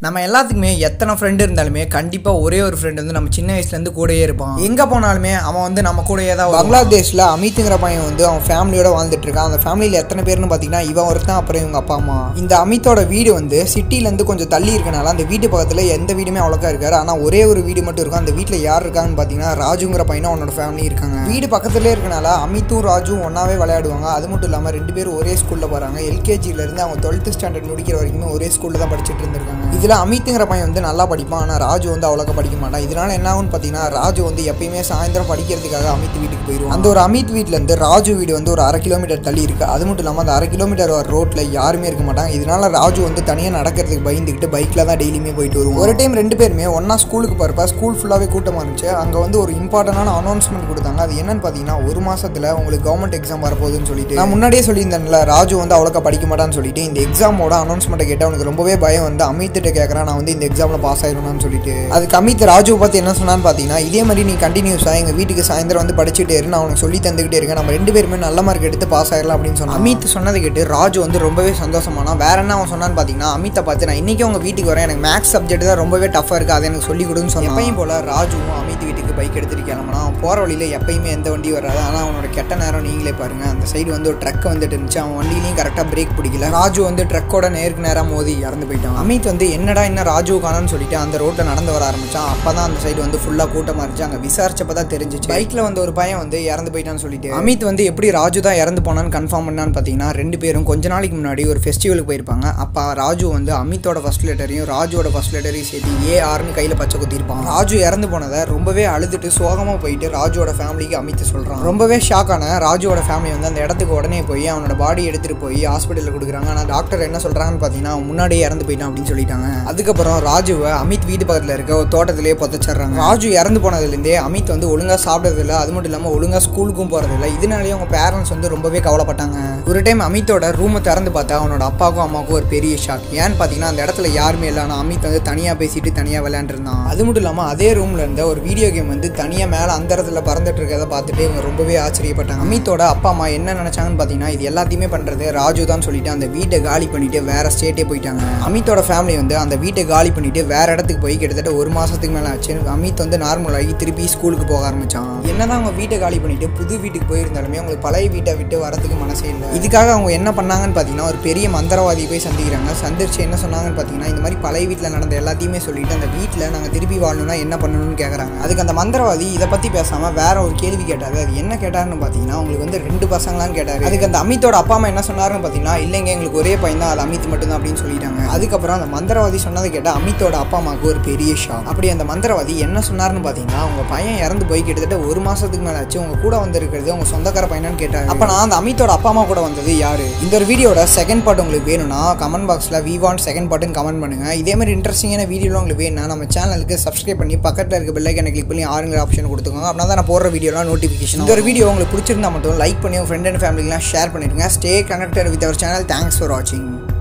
நம்ம எல்லாத்துக்குமே எத்தனை ஃப்ரெண்டு இருந்தாலுமே கண்டிப்பாக ஒரே ஒரு ஃப்ரெண்ட் வந்து நம்ம சின்ன வயசுலேருந்து கூடயே இருப்பான் எங்கே போனாலுமே அவன் வந்து நம்ம கூடயே தான் வருவான். பங்களாதேஷில் அமித்துங்கிற பையன் வந்து அவன் ஃபேமிலியோட வாழ்ந்துட்டு இருக்கான் அந்த ஃபேமிலியில் எத்தனை பேர்னு பார்த்தீங்கன்னா இவன் ஒருத்தன் அப்புறம் இவங்க அப்பா அம்மா இந்த அமித்தோட வீடு வந்து சிட்டிலேருந்து கொஞ்சம் தள்ளி இருக்கனால அந்த வீட்டு பக்கத்தில் எந்த வீடுமே அவ்வளோக்கா இருக்காரு ஆனால் ஒரே ஒரு வீடு மட்டும் இருக்கும் அந்த வீட்டில் யார் இருக்காங்கன்னு பார்த்தீங்கன்னா ராஜுங்கிற பையனும் அவனோட ஃபேமிலி இருக்காங்க வீடு பக்கத்துலேயே இருக்கனால அமித்தும் ராஜும் ஒன்றாவே விளையாடுவாங்க அது மட்டும் இல்லாமல் ரெண்டு பேரும் ஒரே ஸ்கூலில் போகிறாங்க எல்கேஜிலேருந்து அவங்க டுவெல்த்து ஸ்டாண்டர்ட் முடிக்கிற வரைக்குமே ஒரே ஸ்கூலில் தான் படிச்சுட்டு இருந்திருக்காங்க இதில் அமித்துங்கிற பையன் வந்து நல்லா படிப்பான் ஆனால் ராஜு வந்து அவ்வளோக்கா படிக்க மாட்டான் இதனால என்ன ஆகும்னு பார்த்தீங்கன்னா ராஜு வந்து எப்பயுமே சாயந்தரம் படிக்கிறதுக்காக அமித் வீட்டுக்கு போயிடுவான் அந்த ஒரு அமித் வீட்டிலேருந்து ராஜு வீடு வந்து ஒரு அரை கிலோமீட்டர் தள்ளி இருக்கு அது மட்டும் இல்லாமல் அந்த அரை கிலோமீட்டர் வர ரோட்டில் யாருமே இருக்க மாட்டாங்க இதனால ராஜு வந்து தனியாக நடக்கிறதுக்கு பயந்துக்கிட்டு பைக்கில் தான் டெய்லியுமே போயிட்டு வருவோம் ஒரு டைம் ரெண்டு பேருமே ஒன்றா ஸ்கூலுக்கு போகிறப்ப ஸ்கூல் ஃபுல்லாகவே கூட்டமாக இருந்துச்சு அங்கே வந்து ஒரு இம்பார்ட்டண்டான அனௌன்ஸ்மெண்ட் கொடுத்தாங்க அது என்னன்னு பார்த்தீங்கன்னா ஒரு மாசத்துல உங்களுக்கு கவர்மெண்ட் எக்ஸாம் வரப்போகுதுன்னு சொல்லிட்டு நான் முன்னாடியே சொல்லியிருந்தேன்ல ராஜு வந்து அவ்வளோக்கா படிக்க மாட்டான்னு சொல்லிட்டு இந்த எக்ஸாமோட அனௌன்ஸ்மெண்ட்டை கேட்டு அவனுக்கு ரொம்பவே பயம் வந்து அமித்திட்ட கேட்குறான் நான் வந்து இந்த எக்ஸாமில் பாஸ் ஆயிரும்னு சொல்லிட்டு அதுக்கு அமித் ராஜுவை பார்த்து என்ன சொன்னான்னு பார்த்தீங்கன்னா இதே மாதிரி நீ கண்டினியூஸாக எங்கள் வீட்டுக்கு சாயந்தரம் வந்து படிச்சுட்டே இரு நான் உனக்கு சொல்லி தந்துக்கிட்டே இருக்கேன் நம்ம ரெண்டு பேருமே நல்ல மார்க் எடுத்து பாஸ் ஆயிடலாம் அப்படின்னு சொன்னான் அமித் சொன்னதை கேட்டு ராஜு வந்து ரொம்பவே சந்தோஷமானா வேற என்ன அவன் சொன்னான்னு பார்த்தீங்கன்னா அமித்தை பார்த்து நான் இன்னைக்கு உங்க வீட்டுக்கு வரேன் எனக்கு மேக்ஸ் சப்ஜெக்ட் தான் ரொம்பவே டஃபாக இருக்குது அதை எனக்கு சொல்லி கொடுன்னு சொன்னான் எப்பயும் போல ராஜுவும் அமித் வீட்டுக்கு பைக் எடுத்துட்டு கிளம்பினா அவன் போகிற வழியில் எப்பயுமே எந்த வண்டி வராது ஆனால் அவனோட கெட்ட நேரம் நீங்களே பாருங்க அந்த சைடு வந்து ஒரு ட்ரக் வந்துட்டு இருந்துச்சு அவன் வண்டியிலையும் கரெக்டாக பிரேக் பிடிக்கல ராஜு வந்து ட்ரக்கோட நேருக்கு நேராக மோதி இறந்து போயிட்டான் அமித் வந்து என்னடா என்ன ராஜு காணோன்னு சொல்லிட்டு அந்த ரோட்டில் நடந்து வர ஆரம்பிச்சான் அப்போ தான் அந்த சைடு வந்து ஃபுல்லாக கூட்டமாக இருந்துச்சு அங்கே விசாரிச்சப்ப தான் தெரிஞ்சிச்சு பைக்கில் வந்து ஒரு பையன் வந்து இறந்து போயிட்டான்னு சொல்லிட்டு அமித் வந்து எப்படி ராஜு தான் இறந்து போனான்னு கன்ஃபார்ம் பண்ணான்னு பார்த்தீங்கன்னா ரெண்டு பேரும் கொஞ்ச நாளைக்கு முன்னாடி ஒரு ஃபெஸ்டிவலுக்கு போயிருப்பாங்க அப்போ ராஜு வந்து அமித்தோட ஃபர்ஸ்ட் லெட்டரையும் ராஜுவோட ஃபர்ஸ்ட் லெட்டரையும் சேர்த்து ஏ ஆர்னு கையில் பச்சை குத்திருப்பான் ராஜு இறந்து போனதை ரொம்பவே அழுதுட்டு சோகமாக போயிட்டு ராஜுவோட ஃபேமிலிக்கு அமித்து சொல்கிறான் ரொம்பவே ஷாக் ஆன ராஜுவோட ஃபேமிலி வந்து அந்த இடத்துக்கு உடனே போய் அவனோட பாடி எடுத்துகிட்டு போய் ஹாஸ்பிட்டலில் கொடுக்குறாங்க ஆனால் டாக்டர் என்ன சொல்கிறாங்கன்னு பார்த்தீங்கன்னா அவன் முன்னாடியே இறந்து போயிட்டான் அப்படின்னு சொல்லிட்டாங்க அதுக்கப்புறம் ராஜுவை அமித் வீட்டு பக்கத்தில் இருக்க ஒரு தோட்டத்திலேயே புதைச்சிடுறாங்க ராஜு இறந்து போனதுலேருந்தே அமித் வந்து ஒழுங்காக சாப்பிட்றதில்ல அது மட்டும் இல்லாமல் ஒழுங்காக ஸ்கூலுக்கும் போகிறதில்ல இதனாலேயே அவங்க பேரண்ட்ஸ் வந்து ரொம்பவே கவலைப்பட்டாங்க ஒரு டைம் அமித்தோட ரூமை திறந்து பார்த்தா அவனோட அப்பாவுக்கும் அம்மாவுக்கும் ஒரு பெரிய ஷாக் ஏன்னு பார்த்தீங்கன்னா அந்த இடத்துல யாருமே இல்லை ஆனால் அமித் வந்து தனியாக பேசிட்டு தனியாக விளையாண்டுருந்தான் அது மட்டும் இல்லாமல் அதே ரூமில் இருந்த ஒரு வீடியோ கேம் வந்து தனியாக மேலே அந்த இடத்துல பறந்துட்டு இருக்கிறத பார்த்துட்டு இவங்க ரொம்பவே ஆச்சரியப்பட்டாங்க அமித்தோட அப்பா அம்மா என்ன நினச்சாங்கன்னு பார்த்தீங்கன்னா இது எல்லாத்தையுமே பண்ணுறது ராஜு தான் சொல்லிட்டு அந்த வீட்டை காலி பண்ணிட்டு வேற ஸ்டேட்டே போயிட்டாங்க அமித்தோட ஃபேமிலி வந்து அந்த வீட்டை காலி பண்ணிட்டு வேற இடத்துக்கு போய் கிட்டத்தட்ட ஒரு மாசத்துக்கு மேலே ஆச்சு அமித் வந்து நார்மல் ஆகி திருப்பி ஸ்கூலுக்கு போக ஆரம்பிச்சான் என்னதான் அவங்க வீட்டை காலி பண்ணிட்டு புது வீட்டுக்கு போயிருந்தாலுமே அவங்களுக்கு பழைய வீட்டை விட்டு வரதுக்கு மனசே இல்லை இதுக்காக அவங்க என்ன பண்ணாங்கன்னு பார்த்தீங்கன்னா ஒரு பெரிய மந்திரவாதி போய் சந்திக்கிறாங்க சந்திச்சு என்ன சொன்னாங்கன்னு பார்த்தீங்கன்னா இந்த மாதிரி பழைய வீட்டில் நடந்த எல்லாத்தையுமே சொல்லிட்டு அந்த வீட்டில் நாங்கள் திருப்பி வாழணும்னா என்ன பண்ணணும்னு கேட்குறாங்க அதுக்கு அந்த மந்திரவாதி இதை பற்றி பேசாமல் வேற ஒரு கேள்வி கேட்டாரு அது என்ன கேட்டாருன்னு பார்த்தீங்கன்னா உங்களுக்கு வந்து ரெண்டு பசங்களான்னு கேட்டாரு அதுக்கு அந்த அமித்தோட அப்பா அம்மா என்ன சொன்னாருன்னு பார்த்தீங்கன்னா இல்லைங்க எங்களுக்கு ஒரே பையன் தான் அது அமித் மட்டும்தான் அப்படின்னு சொல்லிட்டாங்க அதுக்கப்புறம் அந்த மந்திரவாதி சொன்னதை கேட்டால் அமித்தோட அப்பா அம்மாவுக்கு ஒரு பெரிய ஷாக் அப்படி அந்த மந்திரவாதி என்ன சொன்னாருன்னு பார்த்தீங்கன்னா உங்க பையன் இறந்து போய் கிட்டத்தட்ட ஒரு மாசத்துக்கு மேல ஆச்சு உங்க கூட வந்திருக்கிறது உங்க சொந்தக்கார பையனான்னு கேட்டாரு அப்ப நான் அந்த அமித்தோட அப்பா அம்மா கூட வந்தது யாரு இந்த ஒரு வீடியோட செகண்ட் பார்ட் உங்களுக்கு வேணும்னா கமெண்ட் பாக்ஸ்ல வி வாண்ட் செகண்ட் பார்ட்னு கமெண்ட் பண்ணுங்க இதே மாதிரி இன்ட்ரெஸ்டிங்கான வீடியோலாம் உங்களுக்கு வேணும்னா நம்ம சேனலுக்கு சப்ஸ்கிரைப் பண்ணி பக்கத்தில் இருக்க பெல்லைக்கனை கிளிக் பண்ணி ஆறுங்கிற ஆப்ஷன் கொடுத்துக்கோங்க அப்படின்னா தான் நான் போடுற வீடியோலாம் நோட்டிஃபிகேஷன் இந்த ஒரு வீடியோ உங்களுக்கு பிடிச்சிருந்தா மட்டும் லைக் பண்ணி உங்க ஃப்ரெண்ட் அண்ட் ஃபேமிலிலாம் ஷேர் பண்ணிடுங்க stay connected with our channel thanks for வாட்சிங்